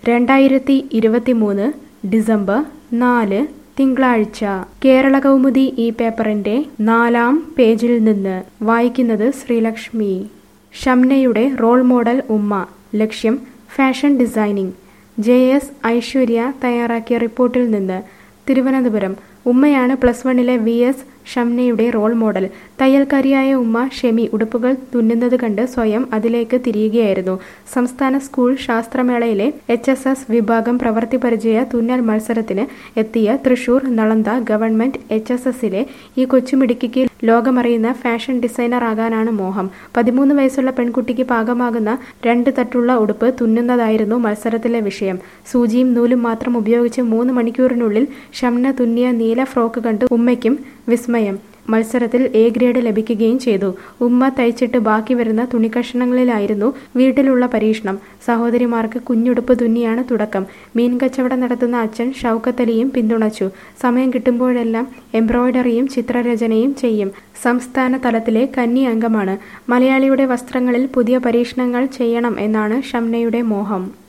രണ്ടായിരത്തി ഇരുപത്തിമൂന്ന് ഡിസംബർ നാല് തിങ്കളാഴ്ച കേരള കൗമുദി ഈ പേപ്പറിന്റെ നാലാം പേജിൽ നിന്ന് വായിക്കുന്നത് ശ്രീലക്ഷ്മി ഷംനയുടെ റോൾ മോഡൽ ഉമ്മ ലക്ഷ്യം fashion designing J S Aishwarya തയ്യാറാക്കിയ റിപ്പോർട്ടിൽ നിന്ന് തിരുവനന്തപുരം ഉമ്മയാണ് പ്ലസ് വണ്ണിലെ വി എസ് ഷംനയുടെ റോൾ മോഡൽ തയ്യൽക്കാരിയായ ഉമ്മ ഷെമി ഉടുപ്പുകൾ തുന്നുന്നത് കണ്ട് സ്വയം അതിലേക്ക് തിരിയുകയായിരുന്നു സംസ്ഥാന സ്കൂൾ ശാസ്ത്രമേളയിലെ എച്ച് എസ് എസ് വിഭാഗം പ്രവൃത്തി പരിചയ തുന്നൽ മത്സരത്തിന് എത്തിയ Thrissur Nalanda government H S എസിലെ ഈ കൊച്ചുമിടുക്കിക്ക് ലോകമറിയുന്ന ഫാഷൻ ഡിസൈനർ ആകാനാണ് മോഹം പതിമൂന്ന് വയസ്സുള്ള പെൺകുട്ടിക്ക് പാകമാകുന്ന രണ്ട് തട്ടുള്ള ഉടുപ്പ് തുന്നുന്നതായിരുന്നു മത്സരത്തിലെ വിഷയം സൂചിയും നൂലും മാത്രം ഉപയോഗിച്ച് മൂന്ന് മണിക്കൂറിനുള്ളിൽ ഷംന തുന്നിയ നീല ഫ്രോക്ക് കണ്ട് ഉമ്മയ്ക്കും വിസ്മയം മത്സരത്തിൽ എ ഗ്രേഡ് ലഭിക്കുകയും ചെയ്തു ഉമ്മ തയ്ച്ചിട്ട് ബാക്കി വരുന്ന തുണിക്കഷണങ്ങളിലായിരുന്നു വീട്ടിലുള്ള പരീക്ഷണം സഹോദരിമാർക്ക് കുഞ്ഞുടുപ്പ് തുന്നിയാണ് തുടക്കം മീൻ കച്ചവടം നടത്തുന്ന അച്ഛൻ ഷൗക്കത്തലിയും പിന്തുണച്ചു സമയം കിട്ടുമ്പോഴെല്ലാം എംബ്രോയ്ഡറിയും ചിത്രരചനയും ചെയ്യും സംസ്ഥാന തലത്തിലെ കന്നി അംഗമാണ് മലയാളിയുടെ വസ്ത്രങ്ങളിൽ പുതിയ പരീക്ഷണങ്ങൾ ചെയ്യണം എന്നാണ് ഷംനയുടെ മോഹം